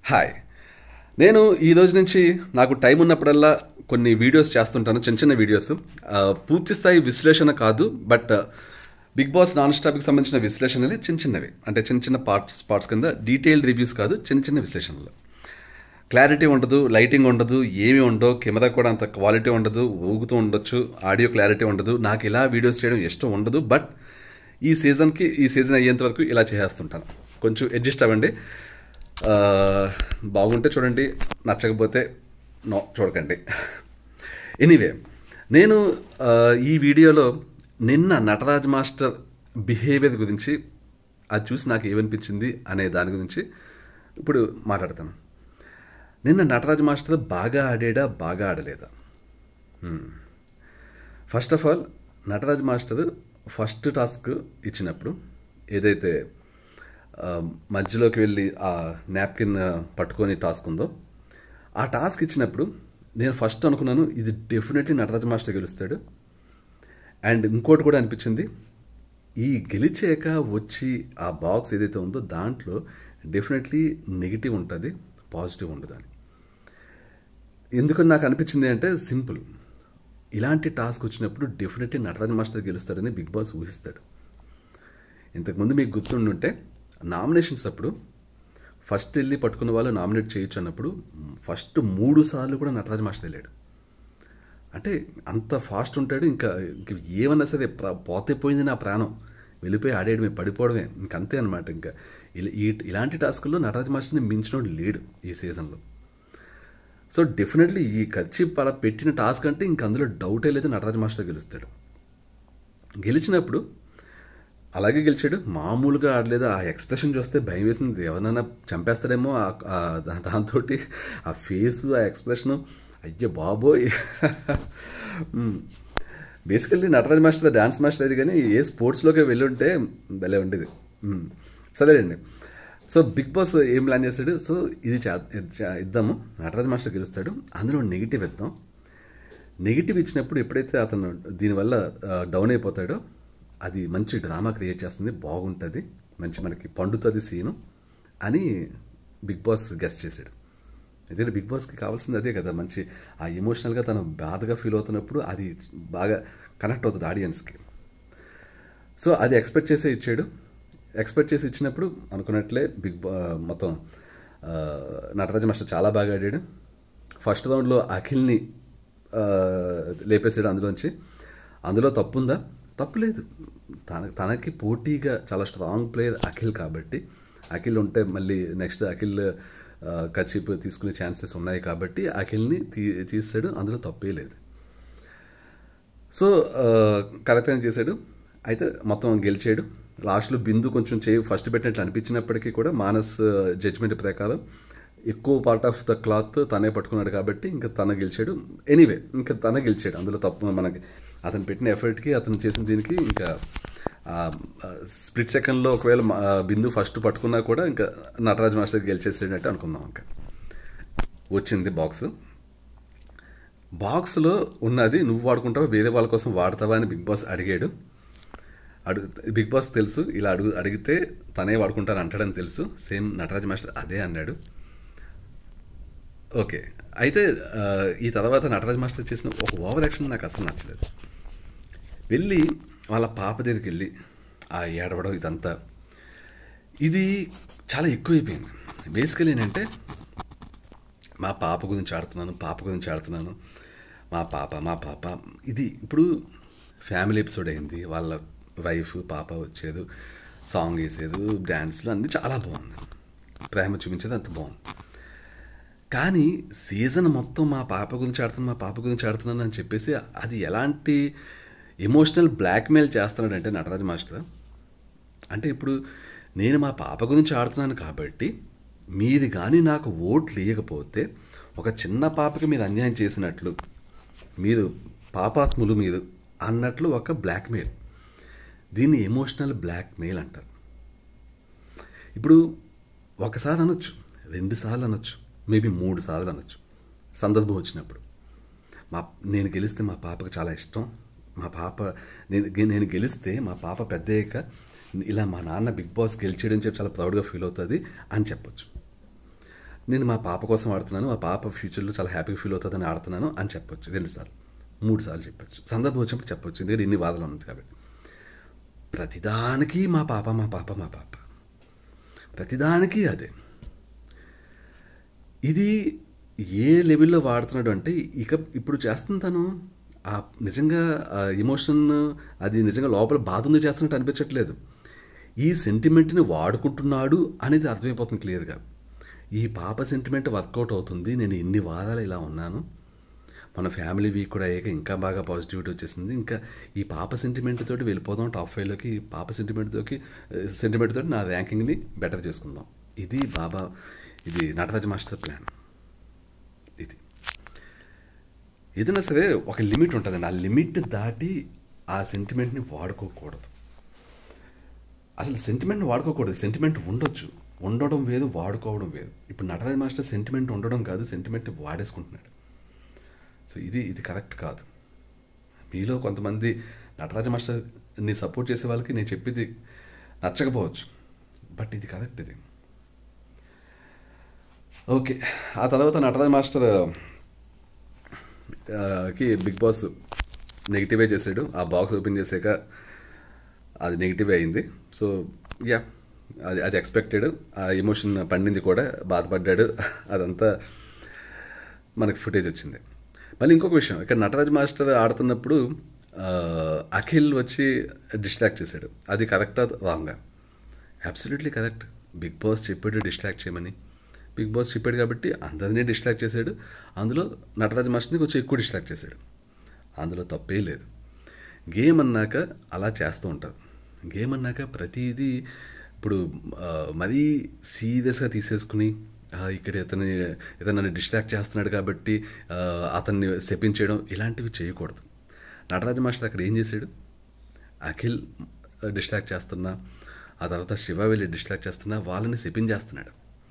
Hi నేను ఈ రోజు నుంచి నాకు టైం ఉన్నప్పుడల్లా కొన్ని వీడియోస్ చేస్తుంటాను చిన్న చిన్న వీడియోస్ ఆ, పూర్తి స్థాయి విశ్లేషణ కాదు బట్ బిగ్ బాస్ నాన్ స్టాప్కి సంబంధించిన విశ్లేషణలు చిన్న చిన్నవి అంటే చిన్న చిన్న పార్ట్స్ పార్ట్స్ కింద డీటెయిల్డ్ రివ్యూస్ కాదు చిన్న చిన్న విశ్లేషణలు క్లారిటీ ఉండదు లైటింగ్ ఉండదు ఏమి ఉండవు కెమెరా కూడా అంత క్వాలిటీ ఉండదు ఊగుతూ ఉండొచ్చు ఆడియో క్లారిటీ ఉండదు నాకు ఇలా వీడియోస్ చేయడం ఇష్టం ఉండదు బట్ ఈ సీజన్కి ఈ సీజన్ అయ్యేంత వరకు ఇలా చేసేస్తుంటాను కొంచెం అడ్జస్ట్ అవ్వండి ఆ, బాగుంటే చూడండి నచ్చకపోతే నో చూడకండి ఎనీవే నేను ఆ, ఈ వీడియోలో నిన్న నటరాజ్ మాస్టర్ బిహేవియర్ గురించి అది చూసి నాకు ఏమనిపించింది అనే దాని గురించి ఇప్పుడు మాట్లాడతాను నిన్న నటరాజ్ మాస్టర్ బాగా ఆడాడా బాగా ఆడలేదా first of all Nataraj master first task ఇచ్చినప్పుడు ఏదైతే ఆ, మధ్యలోకి వెళ్ళి ఆ నాప్కిన్ పట్టుకొని టాస్క్ ఉందో ఆ టాస్క్ ఇచ్చినప్పుడు నేను ఫస్ట్ అనుకున్నాను ఇది డెఫినెట్లీ నటరాజ్ మాస్టర్ గెలుస్తాడు అండ్ ఇంకోటి కూడా అనిపించింది ఈ గెలిచాక వచ్చి ఆ బాక్స్ ఏదైతే ఉందో దాంట్లో డెఫినెట్లీ నెగిటివ్ ఉంటుంది పాజిటివ్ ఉండదు అని ఎందుకని నాకు అనిపించింది అంటే సింపుల్ ఇలాంటి టాస్క్ వచ్చినప్పుడు డెఫినెట్లీ నటరాజ్ మాస్టర్ గెలుస్తాడని బిగ్ బాస్ ఊహిస్తాడు ఇంతకుముందు మీకు గుర్తుండుంటే నామినేషన్స్ అప్పుడు ఫస్ట్ వెళ్ళి పట్టుకున్న వాళ్ళు నామినేట్ చేయొచ్చు అన్నప్పుడు ఫస్ట్ మూడు సార్లు కూడా నటరాజ్ మాస్టర్ వెళ్ళాడు అంటే అంత ఫాస్ట్ ఉంటాడు ఇంకా ఇంక ఏమన్నా సరే ప్ర- పోతే పోయింది నా ప్రాణం వెళ్ళిపోయి ఆడేయడమే పడిపోవడమే ఇంకంతే అనమాట ఇంకా ఇలా- ఈ ఇలాంటి టాస్కుల్లో నటరాజ్ మాస్టర్ని మించినోడు లేడు ఈ సీజన్లో సో డెఫినెట్లీ ఈ ఖర్చు పడ పెట్టిన టాస్క్ అంటే ఇంక అందులో డౌటే లేదు నటరాజ్ మాస్టర్ గెలుస్తాడు గెలిచినప్పుడు అలాగే గెలిచాడు మామూలుగా ఆడలేదు ఆ ఎక్స్ప్రెషన్ చూస్తే భయం వేసింది ఎవరినైనా చంపేస్తాడేమో దాంతో ఆ ఫేసు ఆ ఎక్స్ప్రెషను అయ్యో బాబోయ్ basically Nataraj master dance master అది కానీ ఏ స్పోర్ట్స్లోకి వెళ్ళి ఉంటే భలే ఉండేది మ్మ్. సరేనండి సో బిగ్ బాస్ ఏం ప్లాన్ చేశాడు సో ఇది చే ఇది చే- ఇద్దాము నటరాజ్ మాస్టర్ గెలుస్తాడు అందులో నెగిటివ్ ఇద్దాం నెగిటివ్ ఇచ్చినప్పుడు ఎప్పుడైతే అతను దీనివల్ల ఆ, డౌన్ అయిపోతాడో అది మంచి డ్రామా క్రియేట్ చేస్తుంది బాగుంటుంది మంచి మనకి పండుతుంది సీను అని బిగ్ బాస్ గెస్ట్ చేశాడు ఎందుకంటే బిగ్ బాస్కి కావాల్సింది అదే కదా మంచి ఆ ఎమోషనల్గా తను బాధగా ఫీల్ అవుతున్నప్పుడు అది బాగా కనెక్ట్ అవుతుంది ఆడియన్స్కి సో అది ఎక్స్పెక్ట్ చేసే ఇచ్చాడు ఎక్స్పెక్ట్ చేసి ఇచ్చినప్పుడు అనుకున్నట్లే బిగ్ బా మొత్తం ఆ, నటరాజ మాస్టర్ చాలా బాగా ఆడాడు ఫస్ట్ రౌండ్లో అఖిల్ని ఆ, లేపేసాడు అందులోంచి అందులో తప్పు ఉందా తప్పు లేదు తన తనకి పోటీగా చాలా స్ట్రాంగ్ ప్లేయర్ అఖిల్ కాబట్టి అఖిల్ ఉంటే మళ్ళీ నెక్స్ట్ అఖిల్ కచ్చిప్ తీసుకునే ఛాన్సెస్ ఉన్నాయి కాబట్టి అఖిల్ని తీ తీసాడు అందులో తప్పే లేదు సో కరెక్ట్గా చేశాడు అయితే మొత్తం గెలిచాడు లాస్ట్లో బిందు కొంచెం చేయి ఫస్ట్ పెట్టినట్లు అనిపించినప్పటికీ కూడా మానస్ జడ్జ్మెంట్ ప్రకారం ఎక్కువ పార్ట్ ఆఫ్ ద క్లాత్ తనే పట్టుకున్నాడు కాబట్టి ఇంకా తన గెలిచాడు ఎనీవే ఇంకా తన గెలిచాడు అందులో తప్పు మనకి అతను పెట్టిన ఎఫర్ట్కి అతను చేసిన దీనికి ఇంకా స్ప్లిట్ సెకండ్లో ఒకవేళ మా- ఆ, బిందు ఫస్ట్ పట్టుకున్నా కూడా ఇంకా నటరాజ్ మాస్టర్ గెలిచేసేటట్టు అనుకుందాం ఇంకా వచ్చింది బాక్స్ బాక్స్లో ఉన్నది నువ్వు వాడుకుంటావా వేరే వాళ్ళ కోసం వాడతావా అని బిగ్ బాస్ అడిగాడు అడుగు బిగ్ బాస్ తెలుసు ఇలా అడుగు అడిగితే తనే వాడుకుంటాను అంటాడని తెలుసు సేమ్ నటరాజ్ మాస్టర్ అదే అన్నాడు ఓకే అయితే ఆ, ఈ తర్వాత నటరాజ్ మాస్టర్ చేసిన ఒక ఓవర్ యాక్షన్ నాకు అసలు నచ్చలేదు వెళ్ళి వాళ్ళ పాప దగ్గరికి వెళ్ళి ఆ ఏడవడం ఇదంతా ఇది చాలా ఎక్కువైపోయింది బేసికలీ ఏంటంటే మా పాప గురించి ఆడుతున్నాను పాప గురించి ఆడుతున్నాను మా పాప మా పాప ఇది ఇప్పుడు ఫ్యామిలీ ఎపిసోడ్ అయింది వాళ్ళ వైఫ్ పాప వచ్చేది సాంగ్ వేసేది డ్యాన్స్లు అన్నీ చాలా బాగుంది ప్రేమ చూపించేది అంత బాగుంది కానీ సీజన్ మొత్తం మా పాప గురించి ఆడుతున్నాను మా పాప గురించి ఆడుతున్నాను అని చెప్పేసి అది ఎలాంటి ఎమోషనల్ బ్లాక్మెయిల్ చేస్తున్నాడంటే నటరాజ్ మాస్టర్ అంటే ఇప్పుడు నేను మా పాప గురించి ఆడుతున్నాను కాబట్టి మీది కానీ నాకు ఓట్లు వేయకపోతే ఒక చిన్న పాపకి మీరు అన్యాయం చేసినట్లు మీరు పాపాత్ములు మీరు అన్నట్లు ఒక బ్లాక్మెయిల్ దీన్ని ఎమోషనల్ బ్లాక్మెయిల్ అంటారు ఇప్పుడు ఒకసారి అనొచ్చు రెండు సార్లు అనొచ్చు మేబీ మూడు సార్లు అనొచ్చు సందర్భం వచ్చినప్పుడు మా నేను గెలిస్తే మా పాపకు చాలా ఇష్టం మా పాప నేను నేను గెలిస్తే మా పాప పెద్దయ్యాక ఇలా మా నాన్న బిగ్ బాస్ గెలిచేయడం చెప్పి చాలా ప్రౌడ్గా ఫీల్ అవుతుంది అని చెప్పొచ్చు నేను మా పాప కోసం ఆడుతున్నాను మా పాప ఫ్యూచర్లో చాలా హ్యాపీగా ఫీల్ అవుతుందని ఆడుతున్నాను అని చెప్పొచ్చు రెండుసార్లు మూడు సార్లు చెప్పొచ్చు సందర్భం వచ్చినప్పుడు చెప్పొచ్చు ఎందుకంటే ఇన్ని వాదనలు ఉంది కాబట్టి ప్రతిదానికి మా పాప మా పాప మా పాప ప్రతిదానికి అదే ఇది ఏ లెవెల్లో వాడుతున్నాడు అంటే ఇక ఇప్పుడు చేస్తుంది తను ఆ నిజంగా ఎమోషన్ అది నిజంగా లోపల బాధ ఉంది చేస్తున్నట్టు అనిపించట్లేదు ఈ సెంటిమెంట్ని వాడుకుంటున్నాడు అనేది అర్థమైపోతుంది క్లియర్గా ఈ పాప సెంటిమెంట్ వర్కౌట్ అవుతుంది నేను ఇన్ని వారాలు ఇలా ఉన్నాను మన ఫ్యామిలీ వీక్ కూడా అయ్యాక ఇంకా బాగా పాజిటివిటీ వచ్చేసింది ఇంకా ఈ పాప సెంటిమెంట్ తోటి వెళ్ళిపోదాం టాప్ ఫైవ్లోకి ఈ పాప సెంటిమెంట్ తోటి సెంటిమెంట్ తోటి నా ర్యాంకింగ్ని బెటర్ చేసుకుందాం ఇది బాబా ఇది నటరాజ మాస్టర్ ప్లాన్ ఇది ఏదైనా సరే ఒక లిమిట్ ఉంటుందండి ఆ లిమిట్ దాటి ఆ సెంటిమెంట్ని వాడుకోకూడదు అసలు సెంటిమెంట్ వాడుకోకూడదు సెంటిమెంట్ ఉండొచ్చు ఉండడం వేరు వాడుకోవడం వేరు ఇప్పుడు నటరాజ మాస్టర్ సెంటిమెంట్ ఉండడం కాదు సెంటిమెంట్ వాడేసుకుంటున్నాడు సో ఇది ఇది కరెక్ట్ కాదు మీలో కొంతమంది నటరాజ మాస్టర్ని సపోర్ట్ చేసే వాళ్ళకి నేను చెప్పేది నచ్చకపోవచ్చు బట్ ఇది కరెక్ట్ ఇది ఓకే ఆ తర్వాత నటరాజ మాస్టర్ ఆ, కి బిగ్ బాస్ నెగిటివే చేశాడు ఆ బాక్స్ ఓపెన్ చేశాక అది నెగిటివ్ అయింది సో యా అది అది ఎక్స్పెక్టెడ్ ఆ ఎమోషన్ పండింది కూడా బాధపడ్డాడు అదంతా మనకి ఫుటేజ్ వచ్చింది మళ్ళీ ఇంకొక విషయం ఇక్కడ నటరాజ్ మాస్టర్ ఆడుతున్నప్పుడు ఆ, అఖిల్ వచ్చి డిస్ట్రాక్ట్ చేశాడు అది కరెక్టా రాంగా అబ్సల్యూట్లీ కరెక్ట్ బిగ్ బాస్ చెప్పాడు డిస్ట్రాక్ట్ చేయమని బిగ్ బాస్ చెప్పాడు కాబట్టి అందరినీ డిస్ట్రాక్ట్ చేశాడు అందులో నటరాజ్ మాస్టర్ని కొంచెం ఎక్కువ డిస్ట్రాక్ట్ చేశాడు అందులో తప్పే లేదు గేమ్ అన్నాక అలా చేస్తూ ఉంటారు గేమ్ అన్నాక ప్రతిదీ ఇప్పుడు ఆ, మరీ సీరియస్గా తీసేసుకుని ఆ, ఇక్కడ ఇతని ఇతను నన్ను డిస్ట్రాక్ట్ చేస్తున్నాడు కాబట్టి ఆ, అతన్ని శపించేయడం ఇలాంటివి చేయకూడదు నటరాజ మాస్టర్ అక్కడ ఏం చేశాడు అఖిల్ డిస్ట్రాక్ట్ చేస్తున్నా ఆ తర్వాత శివ వెళ్ళి డిస్ట్రాక్ట్ చేస్తున్నా వాళ్ళని శపించేస్తున్నాడు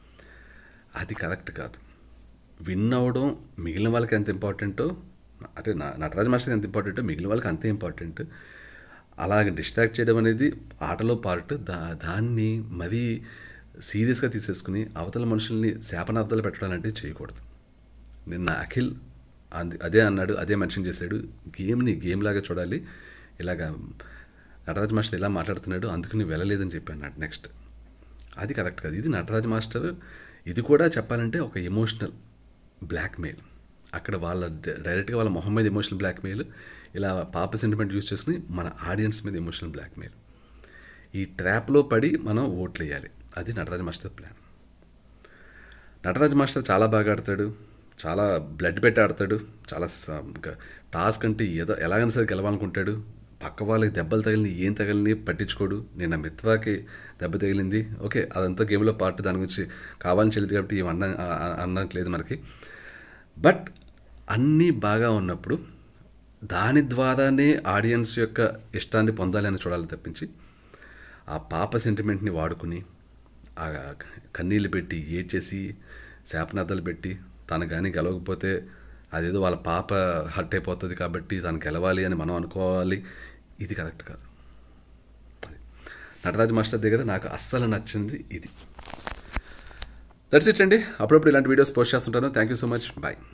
అది కరెక్ట్ కాదు విన్ అవ్వడం మిగిలిన వాళ్ళకి ఎంత ఇంపార్టెంటో అంటే నా- నటరాజ మాస్టర్కి ఎంత ఇంపార్టెంటో మిగిలిన వాళ్ళకి అంతే ఇంపార్టెంట్ అలాగే డిస్ట్రాక్ట్ చేయడం అనేది ఆటలో పార్ట్ దా దాన్ని మరీ సీరియస్గా తీసేసుకుని అవతల మనుషుల్ని శాపనార్థాలు పెట్టడం అంటే చేయకూడదు నిన్న అఖిల్ అంది- అదే అన్నాడు అదే మెన్షన్ చేశాడు గేమ్ని గేమ్ లాగా చూడాలి ఇలాగా నటరాజ్ మాస్టర్ ఇలా మాట్లాడుతున్నాడు అందుకని వెళ్ళలేదని చెప్పి అన్నాడు నెక్స్ట్ అది కరెక్ట్ కాదు ఇది నటరాజ్ మాస్టర్ ఇది కూడా చెప్పాలంటే ఒక ఎమోషనల్ బ్లాక్మెయిల్ అక్కడ వాళ్ళ డ- డైరెక్ట్గా వాళ్ళ మొహం మీద ఎమోషనల్ బ్లాక్మెయిల్ ఇలా పాప సెంటిమెంట్ యూస్ చేసుకుని మన ఆడియన్స్ మీద ఎమోషనల్ బ్లాక్మెయిల్ ఈ ట్రాప్లో పడి మనం ఓట్లు వేయాలి అది Nataraj master plan Nataraj master చాలా బాగా ఆడతాడు చాలా బ్లడ్ పెట్టి ఆడతాడు చాలా స- ఇంకా టాస్క్ అంటే ఏదో ఎలాగైనా సరే గెలవాలనుకుంటాడు పక్క వాళ్ళకి దెబ్బలు తగిలిని ఏం తగిలిని పట్టించుకోడు నేను నా మిత్రాకి దెబ్బ తగిలింది ఓకే అదంతా గేమ్లో పార్ట్ దాని గురించి కావాలని చెల్లింది కాబట్టి ఏం అన్న అనట్లేదు మనకి బట్ అన్నీ బాగా ఉన్నప్పుడు దాని ద్వారానే ఆడియన్స్ యొక్క ఇష్టాన్ని పొందాలి అని చూడాలి తప్పించి ఆ పాప సెంటిమెంట్ని వాడుకుని ఆ కన్నీళ్ళు పెట్టి ఏడ్చేసి శాపనార్థాలు పెట్టి తను కానీ గెలవకపోతే అదేదో వాళ్ళ పాప హర్ట్ అయిపోతుంది కాబట్టి తను గెలవాలి అని మనం అనుకోవాలి ఇది కరెక్ట్ కాదు అది. నటరాజ్ మాస్టర్ దగ్గర నాకు అస్సలు నచ్చింది ఇది దట్స్ ఇట్ అండి అప్పుడప్పుడు ఇలాంటి వీడియోస్ పోస్ట్ చేస్తుంటాను thank you so much bye